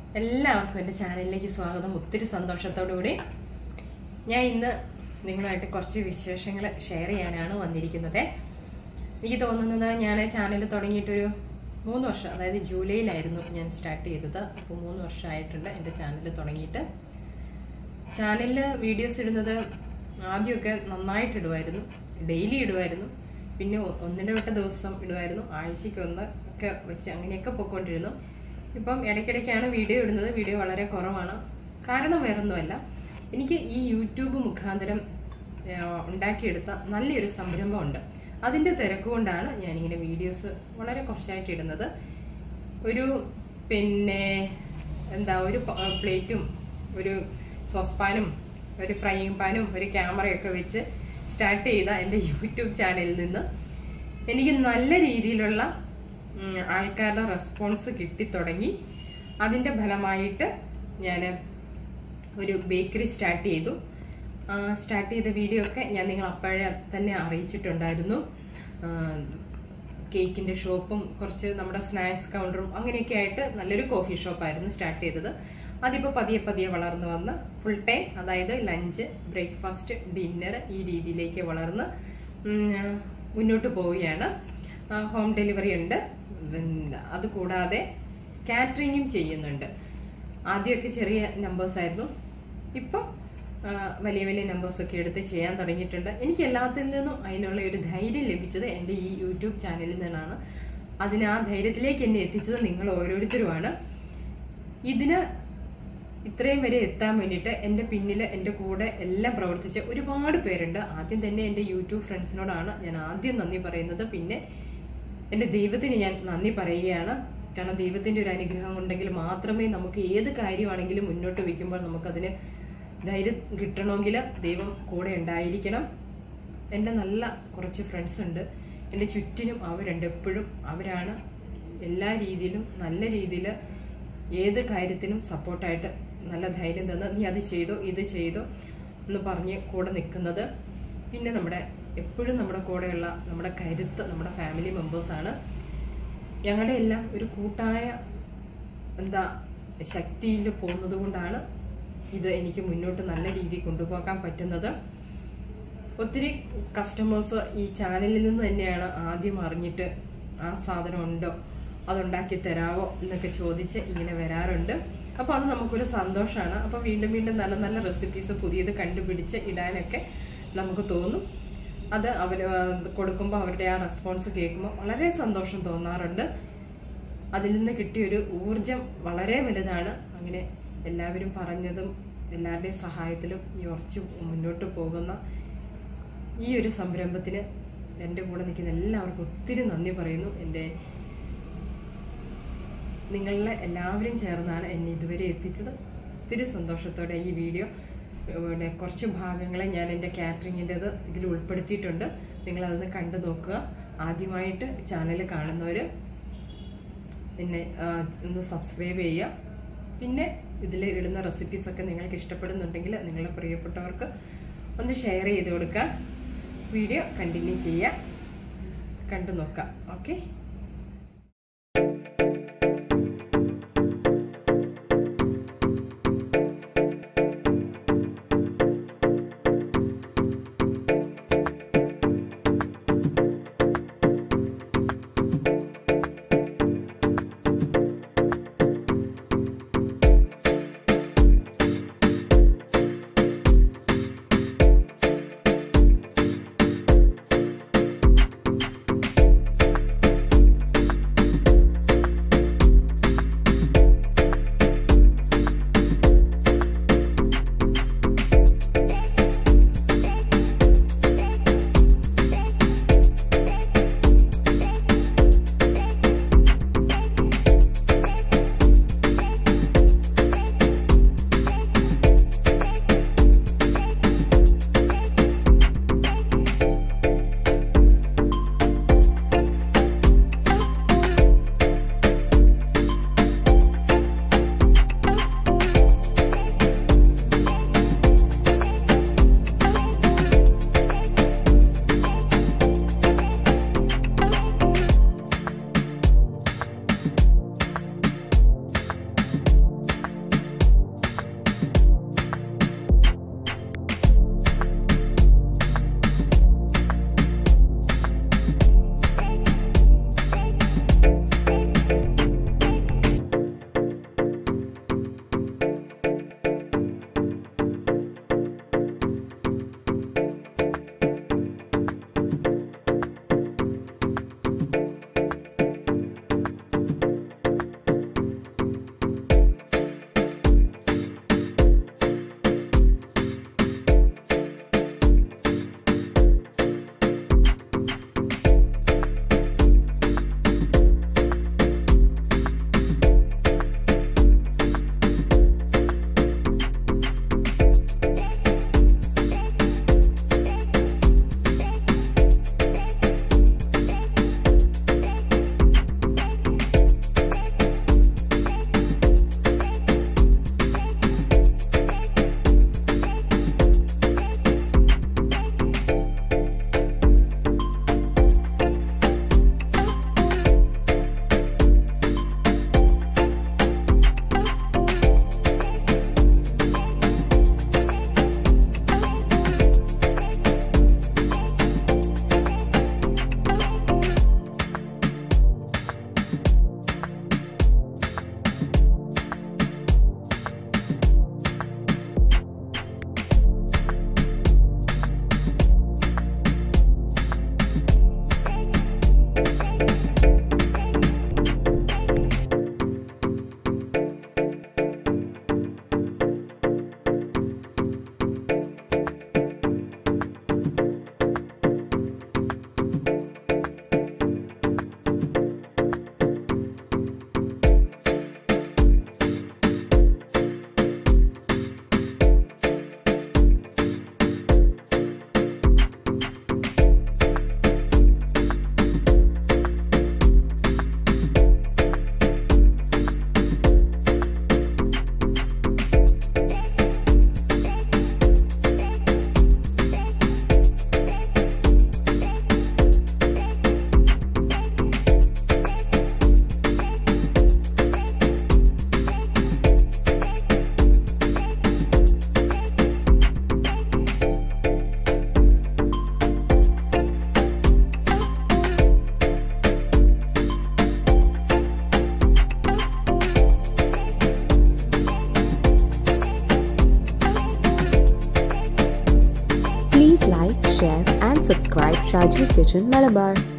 എല്ലാവർക്കും എൻ്റെ ചാനലിലേക്ക് സ്വാഗതം ഒത്തിരി സന്തോഷത്തോടു കൂടി ഞാൻ ഇന്ന് നിങ്ങളുമായിട്ട് കുറച്ച് വിശേഷങ്ങൾ ഷെയർ ചെയ്യാനാണ് വന്നിരിക്കുന്നത് എനിക്ക് തോന്നുന്നത് ഞാൻ ചാനൽ തുടങ്ങിയിട്ടൊരു മൂന്ന് വർഷം അതായത് ജൂലൈയിലായിരുന്നു ഞാൻ സ്റ്റാർട്ട് ചെയ്തത് അപ്പോൾ മൂന്ന് വർഷമായിട്ടുണ്ട് എൻ്റെ ചാനൽ തുടങ്ങിയിട്ട് ചാനലിൽ വീഡിയോസ് ഇടുന്നത് ആദ്യമൊക്കെ നന്നായിട്ട് ഇടുമായിരുന്നു ഡെയിലി ഇടുമായിരുന്നു പിന്നെ ഒ- ഒന്നിടവിട്ട ദിവസം ഇടുമായിരുന്നു ആഴ്ചയ്ക്ക് ഒന്ന് ഒക്കെ വെച്ച് അങ്ങനെയൊക്കെ പൊയ്ക്കൊണ്ടിരുന്നു ഇപ്പം ഇടയ്ക്കിടയ്ക്കാണ് വീഡിയോ ഇടുന്നത് വീഡിയോ വളരെ കുറവാണ് കാരണം വേറൊന്നുമല്ല എനിക്ക് ഈ യൂട്യൂബ് മുഖാന്തരം ആ, ഉണ്ടാക്കിയെടുത്ത നല്ലൊരു സംരംഭമുണ്ട് അതിൻ്റെ തിരക്കുകൊണ്ടാണ് ഞാനിങ്ങനെ വീഡിയോസ് വളരെ കുറച്ചായിട്ട് ഇടുന്നത് ഒരു പിന്നെ എന്താ ഒരു പ- പ്ലേറ്റും ഒരു സോസ്പാനും ഒരു ഫ്രൈയിങ് പാനും ഒരു ക്യാമറയൊക്കെ വെച്ച് സ്റ്റാർട്ട് ചെയ്ത എൻ്റെ യൂട്യൂബ് ചാനലിൽ നിന്ന് എനിക്ക് നല്ല രീതിയിലുള്ള ഉം, ആൾക്കാരുടെ റെസ്പോൺസ് കിട്ടിത്തുടങ്ങി അതിൻ്റെ ഫലമായിട്ട് ഞാൻ ഒരു ബേക്കറി സ്റ്റാർട്ട് ചെയ്തു സ്റ്റാർട്ട് ചെയ്ത വീഡിയോ ഒക്കെ ഞാൻ നിങ്ങൾ അപ്പോഴേ തന്നെ അറിയിച്ചിട്ടുണ്ടായിരുന്നു ആ, കേക്കിന്റെ ഷോപ്പും കുറച്ച് നമ്മുടെ സ്നാക്സ് കൗണ്ടറും അങ്ങനെയൊക്കെ ആയിട്ട് നല്ലൊരു കോഫി ഷോപ്പായിരുന്നു സ്റ്റാർട്ട് ചെയ്തത് അതിപ്പോൾ പതിയെ പതിയെ വളർന്നു വന്ന് ഫുൾ ടൈം അതായത് ലഞ്ച് ബ്രേക്ക്ഫാസ്റ്റ് ഡിന്നർ ഈ രീതിയിലേക്ക് വളർന്ന് ഉം, മുന്നോട്ട് പോവുകയാണ് ഹോം ഡെലിവറി ഉണ്ട് ഉം, അതുകൂടാതെ കാറ്ററിങ്ങും ചെയ്യുന്നുണ്ട് ആദ്യമൊക്കെ ചെറിയ നമ്പേഴ്സ് ആയിരുന്നു ഇപ്പം ആ, വലിയ വലിയ നമ്പേഴ്സൊക്കെ എടുത്ത് ചെയ്യാൻ തുടങ്ങിയിട്ടുണ്ട് എനിക്ക് എല്ലാത്തിൽ നിന്നും അതിനുള്ള ഒരു ധൈര്യം ലഭിച്ചത് എൻ്റെ ഈ യൂട്യൂബ് ചാനലിൽ നിന്നാണ് അതിന് ആ ധൈര്യത്തിലേക്ക് എന്നെ എത്തിച്ചത് നിങ്ങൾ ഓരോരുത്തരുമാണ് ഇതിന് ഇത്രയും വരെ എത്താൻ വേണ്ടിയിട്ട് എൻ്റെ പിന്നിൽ എൻ്റെ കൂടെ എല്ലാം പ്രവർത്തിച്ച ഒരുപാട് പേരുണ്ട് ആദ്യം തന്നെ എൻ്റെ യൂട്യൂബ് ഫ്രണ്ട്സിനോടാണ് ഞാൻ ആദ്യം നന്ദി പറയുന്നത് പിന്നെ എൻ്റെ ദൈവത്തിന് ഞാൻ നന്ദി പറയുകയാണ് കാരണം ദൈവത്തിൻ്റെ ഒരു അനുഗ്രഹം ഉണ്ടെങ്കിൽ മാത്രമേ നമുക്ക് ഏത് കാര്യമാണെങ്കിലും മുന്നോട്ട് വയ്ക്കുമ്പോൾ നമുക്കതിന് ധൈര്യം കിട്ടണമെങ്കിൽ ദൈവം കൂടെ ഉണ്ടായിരിക്കണം എൻ്റെ നല്ല കുറച്ച് ഫ്രണ്ട്സ് ഉണ്ട് എൻ്റെ ചുറ്റിനും അവരുണ്ട് എപ്പോഴും അവരാണ് എല്ലാ രീതിയിലും നല്ല രീതിയിൽ ഏത് കാര്യത്തിനും സപ്പോർട്ടായിട്ട് നല്ല ധൈര്യം തന്ന് നീ അത് ചെയ്തോ ഇത് ചെയ്തോ എന്ന് പറഞ്ഞ് കൂടെ നിൽക്കുന്നത് പിന്നെ നമ്മുടെ എപ്പോഴും നമ്മുടെ കൂടെയുള്ള നമ്മുടെ കരുത്ത് നമ്മുടെ ഫാമിലി മെമ്പേഴ്സാണ് ഞങ്ങളുടെ എല്ലാം ഒരു കൂട്ടായ എന്താ ശക്തിയിൽ പോകുന്നത് കൊണ്ടാണ് ഇത് എനിക്ക് മുന്നോട്ട് നല്ല രീതിയിൽ കൊണ്ടുപോകാൻ പറ്റുന്നത് ഒത്തിരി കസ്റ്റമേഴ്സ് ഈ ചാനലിൽ നിന്ന് തന്നെയാണ് ആദ്യം അറിഞ്ഞിട്ട് ആ സാധനം ഉണ്ടോ അതുണ്ടാക്കി തരാവോ എന്നൊക്കെ ചോദിച്ച് ഇങ്ങനെ വരാറുണ്ട് അപ്പോൾ അത് നമുക്കൊരു സന്തോഷമാണ് അപ്പോൾ വീണ്ടും വീണ്ടും നല്ല നല്ല റെസിപ്പീസ് പുതിയത് കണ്ടുപിടിച്ച് ഇടാനൊക്കെ നമുക്ക് തോന്നും അത് അവർ കൊടുക്കുമ്പോൾ അവരുടെ ആ റെസ്പോൺസ് കേൾക്കുമ്പോൾ വളരെ സന്തോഷം തോന്നാറുണ്ട് അതിൽ നിന്ന് കിട്ടിയൊരു ഊർജം വളരെ വലുതാണ് അങ്ങനെ എല്ലാവരും പറഞ്ഞതും എല്ലാവരുടെയും സഹായത്തിലും ഈ ഉറച്ചു മുന്നോട്ട് പോകുന്ന ഈ ഒരു സംരംഭത്തിന് എൻ്റെ കൂടെ നിൽക്കുന്ന എല്ലാവർക്കും ഒത്തിരി നന്ദി പറയുന്നു എൻ്റെ നിങ്ങളെ എല്ലാവരും ചേർന്നാണ് എന്നെ ഇതുവരെ എത്തിച്ചത് ഒത്തിരി സന്തോഷത്തോടെ ഈ വീഡിയോ പിന്നെ കുറച്ച് ഭാഗങ്ങളെ ഞാൻ എൻ്റെ കാറ്ററിങ്ങിൻ്റെത് ഇതിൽ ഉൾപ്പെടുത്തിയിട്ടുണ്ട് നിങ്ങളതൊന്ന് കണ്ടു നോക്കുക ആദ്യമായിട്ട് ചാനൽ കാണുന്നവർ എന്നെ ആ, ഒന്ന് സബ്സ്ക്രൈബ് ചെയ്യുക പിന്നെ ഇതിൽ ഇടുന്ന റെസിപ്പീസൊക്കെ നിങ്ങൾക്ക് ഇഷ്ടപ്പെടുന്നുണ്ടെങ്കിൽ നിങ്ങളുടെ പ്രിയപ്പെട്ടവർക്ക് ഒന്ന് ഷെയർ ചെയ്ത് കൊടുക്കുക വീഡിയോ കണ്ടിന്യൂ ചെയ്യുക കണ്ടു നോക്കാം okay subscribe Shaji's Kitchen Malabar.